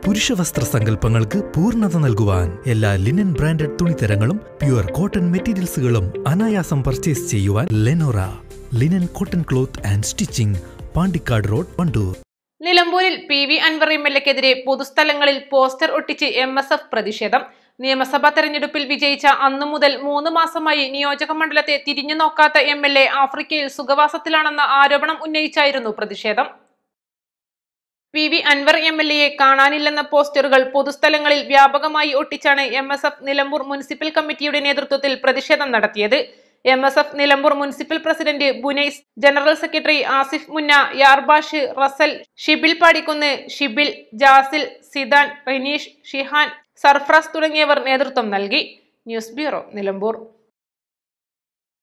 പുരുഷ വസ്ത്ര സങ്കല്പങ്ങൾക്ക് പൂർണ്ണത നൽകുവാൻ എല്ലാ ലിനൻ ബ്രാൻഡഡ് തുണിത്തരങ്ങളും പ്യുവർ കോട്ടൺ മെറ്റീരിയൽസുകളും അനായാസം പർച്ചേസ് ചെയ്യുവാൻ Lenora linen cotton cloth and stitching Pandikkad road Wandoor നിലമ്പൂരിൽ P V Anvar M L എക്കെതിരെ പൊതുസ്ഥലങ്ങളിൽ പോസ്റ്റർ ഒട്ടിച്ച് എം എസ് എഫ് പ്രതിഷേധം നിയമസഭാ തെരഞ്ഞെടുപ്പിൽ വിജയിച്ച അന്നു മുതൽ മൂന്ന് മാസമായി നിയോജക മണ്ഡലത്തെ തിരിഞ്ഞു നോക്കാത്ത എം എൽ എ ആഫ്രിക്കയിൽ സുഖവാസത്തിലാണെന്ന ആരോപണം ഉന്നയിച്ചായിരുന്നു പ്രതിഷേധം P V Anvar M L എയെ കാണാനില്ലെന്ന പോസ്റ്ററുകൾ പൊതുസ്ഥലങ്ങളിൽ വ്യാപകമായി ഒട്ടിച്ചാണ് M S F Nilambur municipal കമ്മിറ്റിയുടെ നേതൃത്വത്തിൽ പ്രതിഷേധം നടത്തിയത് M S F Nilambur municipal president Bunais general secretary Asif Munna Yarbash Rasal Shibil Padikkunnu Shibil Jasil Sidan Rineesh Shihan Sarfras തുടങ്ങിയവർ നേതൃത്വം നൽകി ന്യൂസ് ബ്യൂറോ നിലമ്പൂർ